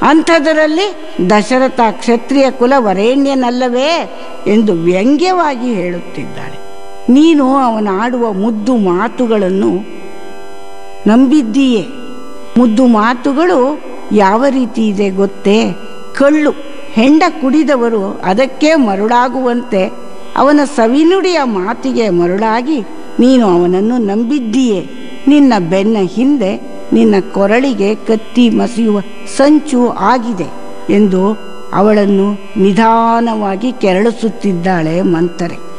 ಅಂಥದರಲ್ಲಿ ದಶರಥ ಕ್ಷತ್ರಿಯ ಕುಲ ವರೇಣ್ಯನಲ್ಲವೇ ಎಂದು ವ್ಯಂಗ್ಯವಾಗಿ ಹೇಳುತ್ತಿದ್ದಾಳೆ ನೀನು ಅವನಾಡುವ ಮುದ್ದು ಮಾತುಗಳನ್ನು ನಂಬಿದ್ದೀಯೇ ಮುದ್ದು ಮಾತುಗಳು ಯಾವ ರೀತಿ ಇದೆ ಗೊತ್ತೇ ಕಳ್ಳು ಹೆಂಡ ಕುಡಿದವರು ಅದಕ್ಕೆ ಮರುಳಾಗುವಂತೆ ಅವನ ಸವಿನುಡಿಯ ಮಾತಿಗೆ ಮರುಳಾಗಿ ನೀನು ಅವನನ್ನು ನಂಬಿದ್ದೀಯೇ ನಿನ್ನ ಬೆನ್ನ ಹಿಂದೆ ನಿನ್ನ ಕೊರಳಿಗೆ ಕತ್ತಿ ಮಸಿಯುವ ಸಂಚು ಆಗಿದೆ ಎಂದು ಅವಳನ್ನು ನಿಧಾನವಾಗಿ ಕೆರಳಿಸುತ್ತಿದ್ದಾಳೆ ಮಂತರೆ